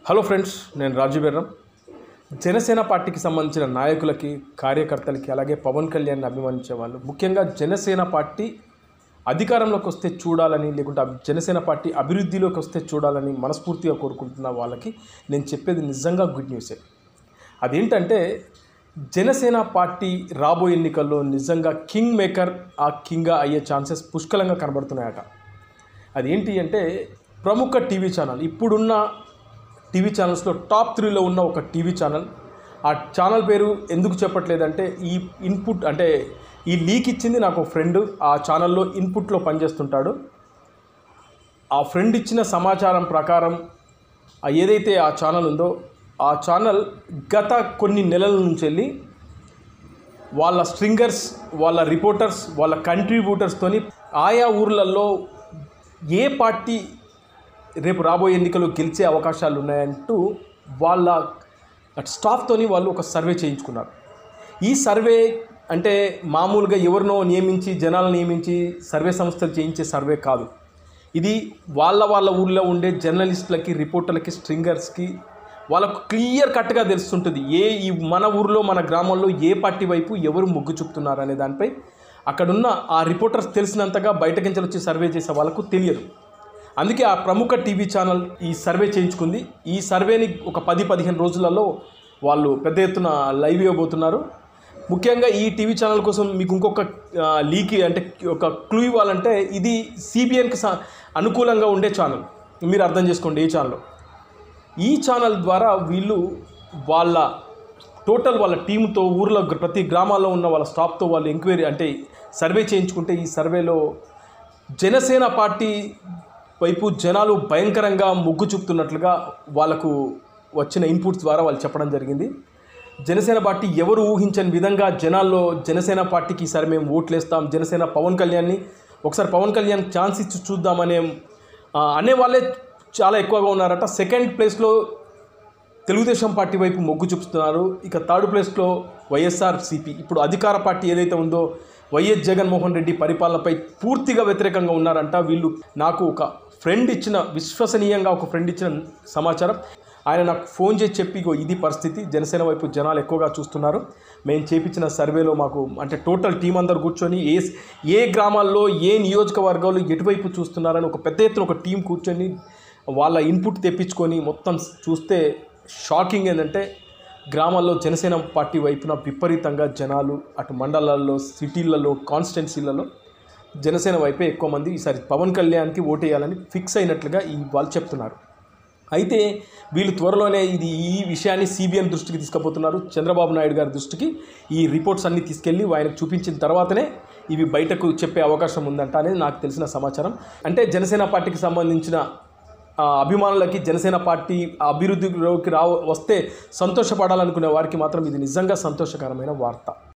hello friends నేను రాజు బెర్రం జనసేన పార్టీకి సంబంధించిన నాయకులకి కార్యకర్తలకి అలాగే పవన్ కళ్యాణ్ని అభిమానించే వాళ్ళు ముఖ్యంగా జనసేన పార్టీ అధికారంలోకి వస్తే చూడాలని లేకుంటే అబ్- జనసేన పార్టీ అభివృద్ధిలోకి వస్తే చూడాలని మనస్ఫూర్తిగా కోరుకుంటున్న వాళ్ళకి నేను చెప్పేది నిజంగా గుడ్ న్యూసే అదేంటంటే జనసేన పార్టీ రాబోయే ఎన్నికల్లో నిజంగా కింగ్ మేకర్ ఆ కింగ్గా అయ్యే ఛాన్సెస్ పుష్కలంగా కనబడుతున్నాయట అదేంటి అంటే ప్రముఖ టీవీ ఛానల్ ఇప్పుడున్న టీవీ ఛానల్స్లో టాప్ త్రీలో ఉన్న ఒక టీవీ ఛానల్ ఆ ఛానల్ పేరు ఎందుకు చెప్పట్లేదంటే ఈ ఇన్పుట్ అంటే ఈ లీక్ ఇచ్చింది నాకు ఒక ఫ్రెండ్ ఆ ఛానల్లో ఇన్పుట్లో పనిచేస్తుంటాడు ఆ ఫ్రెండ్ ఇచ్చిన సమాచారం ప్రకారం ఆ ఏదైతే ఆ ఛానల్ ఉందో ఆ ఛానల్ గత కొన్ని నెలల నుంచి వెళ్ళి వాళ్ళ స్ట్రింగర్స్ వాళ్ళ రిపోర్టర్స్ వాళ్ళ కంట్రిబ్యూటర్స్తోని ఆయా ఊర్లలో ఏ పార్టీ రేపు రాబోయే ఎన్నికల్లో గెలిచే అవకాశాలు ఉన్నాయంటూ వాళ్ళ స్టాఫ్తోని వాళ్ళు ఒక సర్వే చేయించుకున్నారు ఈ సర్వే అంటే మామూలుగా ఎవరినో నియమించి జనాలను నియమించి సర్వే సంస్థలు చేయించే సర్వే కాదు ఇది వాళ్ళ వాళ్ళ ఊళ్ళో ఉండే జర్నలిస్టులకి రిపోర్టర్లకి స్ట్రింగర్స్కి వాళ్ళకు క్లియర్ కట్గా తెలుస్తుంటుంది ఏ ఈ మన ఊర్లో మన గ్రామంలో ఏ పార్టీ వైపు ఎవరు మొగ్గు చూపుతున్నారు అనే దానిపై అక్కడున్న ఆ రిపోర్టర్స్ తెలిసినంతగా బయటకించలు వచ్చి సర్వే చేసే వాళ్ళకు తెలియదు అందుకే ఆ ప్రముఖ టీవీ ఛానల్ ఈ సర్వే చేయించుకుంది ఈ సర్వేని ఒక పది పదిహేను రోజులలో వాళ్ళు పెద్ద ఎత్తున లైవ్ ఇవ్వబోతున్నారు ముఖ్యంగా ఈ టీవీ ఛానల్ కోసం మీకు ఇంకొక ఆ, లీక్ అంటే ఒక క్లూ ఇవ్వాలంటే ఇది సిబిఎన్కి అనుకూలంగా ఉండే ఛానల్ మీరు అర్థం చేసుకోండి ఈ ఛానల్ ఈ ఛానల్ ద్వారా వీళ్ళు వాళ్ళ టోటల్ వాళ్ళ టీంతో ఊర్లో ప్రతి గ్రామాల్లో ఉన్న వాళ్ళ స్టాఫ్తో వాళ్ళు ఎంక్వైరీ అంటే సర్వే చేయించుకుంటే ఈ సర్వేలో జనసేన పార్టీ వైపు జనాలు భయంకరంగా మొగ్గు చూపుతున్నట్లుగా వాళ్ళకు వచ్చిన ఇన్పుట్స్ ద్వారా వాళ్ళు చెప్పడం జరిగింది జనసేన పార్టీ ఎవరు ఊహించని విధంగా జనాల్లో జనసేన పార్టీకి ఈసారి మేము ఓట్లేస్తాం జనసేన పవన్ కళ్యాణ్ని ఒకసారి పవన్ కళ్యాణ్ ఛాన్స్ ఇచ్చి చూద్దామనే ఆ, అనే వాళ్ళే చాలా ఎక్కువగా ఉన్నారట సెకండ్ ప్లేస్లో తెలుగుదేశం పార్టీ వైపు మొగ్గు చూపుతున్నారు ఇక థర్డ్ ప్లేస్లో వైఎస్ఆర్ సిపి ఇప్పుడు అధికార పార్టీ ఏదైతే ఉందో వైఎస్ జగన్మోహన్ రెడ్డి పరిపాలనపై పూర్తిగా వ్యతిరేకంగా ఉన్నారంట వీళ్ళు నాకు ఒక ఫ్రెండ్ ఇచ్చిన విశ్వసనీయంగా ఒక ఫ్రెండ్ ఇచ్చిన సమాచారం ఆయన నాకు ఫోన్ చేసి చెప్పి "ఇగో ఇది పరిస్థితి జనసేన వైపు జనాలు ఎక్కువగా చూస్తున్నారు మేము చేపించిన సర్వేలో మాకు అంటే టోటల్ టీం అందరు కూర్చొని ఏ ఏ గ్రామాల్లో ఏ నియోజకవర్గాల్లో ఎటువైపు చూస్తున్నారని ఒక పెద్ద ఎత్తున ఒక టీం కూర్చొని వాళ్ళ ఇన్పుట్ తెప్పించుకొని మొత్తం చూస్తే షాకింగ్ ఏంటంటే గ్రామాల్లో జనసేన పార్టీ వైపున విపరీతంగా జనాలు అటు మండలాల్లో సిటీలలో కాన్స్టిట్యున్సీలలో జనసేన వైపే ఎక్కువ మంది ఈసారి పవన్ కళ్యాణ్కి ఓటేయాలని ఫిక్స్ అయినట్లుగా ఈ వాళ్ళు చెప్తున్నారు అయితే వీళ్ళు త్వరలోనే ఇది ఈ విషయాన్ని సిబిఎన్ దృష్టికి తీసుకుపోతున్నారు చంద్రబాబు నాయుడు గారి దృష్టికి ఈ రిపోర్ట్స్ అన్ని తీసుకెళ్ళి ఆయనకు చూపించిన తర్వాతనే ఇవి బయటకు చెప్పే అవకాశం ఉందంట అనేది నాకు తెలిసిన సమాచారం అంటే జనసేన పార్టీకి సంబంధించిన ఆ, అభిమానులకి జనసేన పార్టీ అభివృద్ధిలోకి రా వస్తే సంతోషపడాలనుకునే వారికి మాత్రం ఇది నిజంగా సంతోషకరమైన వార్త